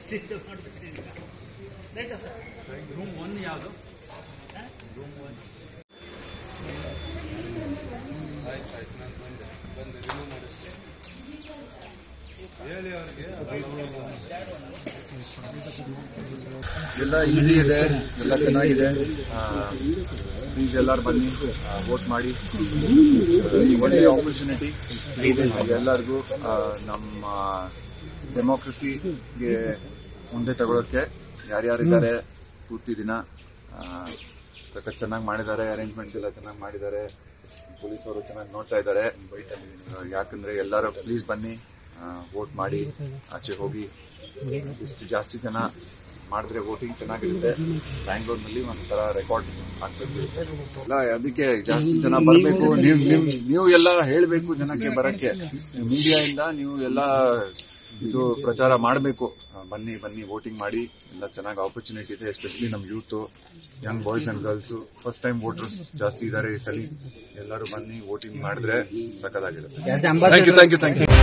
ಚಿಂತೆ ಮಾಡ್ಬಿಟ್ರಿ ರೈಟಾ ಸರ್ ರೂಮ್ ಒನ್ ಯಾವುದು ರೂಮ್ ಒನ್ ಆಯ್ತು ಆಯ್ತು ನಾನು ಬಂದೆ ಬಂದು ರಿಮೂವ್ ಮಾಡಿಸ್ತೀನಿ ಹೇಳಿ ಅವ್ರಿಗೆ ಎಲ್ಲ ಈಸಿ ಇದೆ ಎಲ್ಲ ಚೆನ್ನಾಗಿದೆ ಪ್ಲೀಸ್ ಎಲ್ಲರೂ ಬನ್ನಿ ವೋಟ್ ಮಾಡಿ ಈ ಒಳ್ಳೆಯ ಆಪರ್ಚುನಿಟಿ ಎಲ್ಲರಿಗೂ ಆ, ನಮ್ಮ ಡೆಮೋಕ್ರಸಿಗೆ ಮುಂದೆ ತಗೊಳಕ್ಕೆ ಯಾರ್ಯಾರಿದ್ದಾರೆ ಪೂರ್ತಿ ದಿನ ಸಖತ್ ಚೆನ್ನಾಗಿ ಮಾಡಿದ್ದಾರೆ ಅರೇಂಜ್ಮೆಂಟ್ಸ್ ಎಲ್ಲ ಚೆನ್ನಾಗಿ ಮಾಡಿದ್ದಾರೆ ಪೊಲೀಸ್ ಅವರು ಚೆನ್ನಾಗಿ ನೋಡ್ತಾ ಇದ್ದಾರೆ ಯಾಕಂದ್ರೆ ಎಲ್ಲರೂ ಪ್ಲೀಸ್ ಬನ್ನಿ ವೋಟ್ ಮಾಡಿ ಆಚೆ ಹೋಗಿ ಇಷ್ಟು ಜಾಸ್ತಿ ಜನ ಮಾಡಿದ್ರೆ ವೋಟಿಂಗ್ ಚೆನ್ನಾಗಿರುತ್ತೆ ಬ್ಯಾಂಗ್ಳೂರ್ನಲ್ಲಿ ಒಂಥರ ರೆಕಾರ್ಡ್ ಆಗ್ತದೆ ಅಲ್ಲ ಅದಕ್ಕೆ ಜಾಸ್ತಿ ಜನ ಬರಬೇಕು ನೀವು ನಿಮ್ ನೀವು ಎಲ್ಲ ಹೇಳಬೇಕು ಜನಕ್ಕೆ ಬರಕ್ಕೆ ಮೀಡಿಯಾ ಇಂದ ನೀವು ಎಲ್ಲ ಇದು ಪ್ರಚಾರ ಮಾಡಬೇಕು ಬನ್ನಿ ಬನ್ನಿ ವೋಟಿಂಗ್ ಮಾಡಿ ಎಲ್ಲ ಚೆನ್ನಾಗಿ ಆಪರ್ಚುನಿಟಿ ಇದೆ ಎಸ್ಪೆಷಲಿ ನಮ್ಮ youth young boys and girls first time voters ಜಾಸ್ತಿ ಇದ್ದಾರೆ ಈ ಸಲ ಎಲ್ಲರೂ ಬನ್ನಿ ವೋಟಿಂಗ್ ಮಾಡಿದ್ರೆ ಸಕ್ಕದಾಗಿರುತ್ತೆ thank you thank you thank you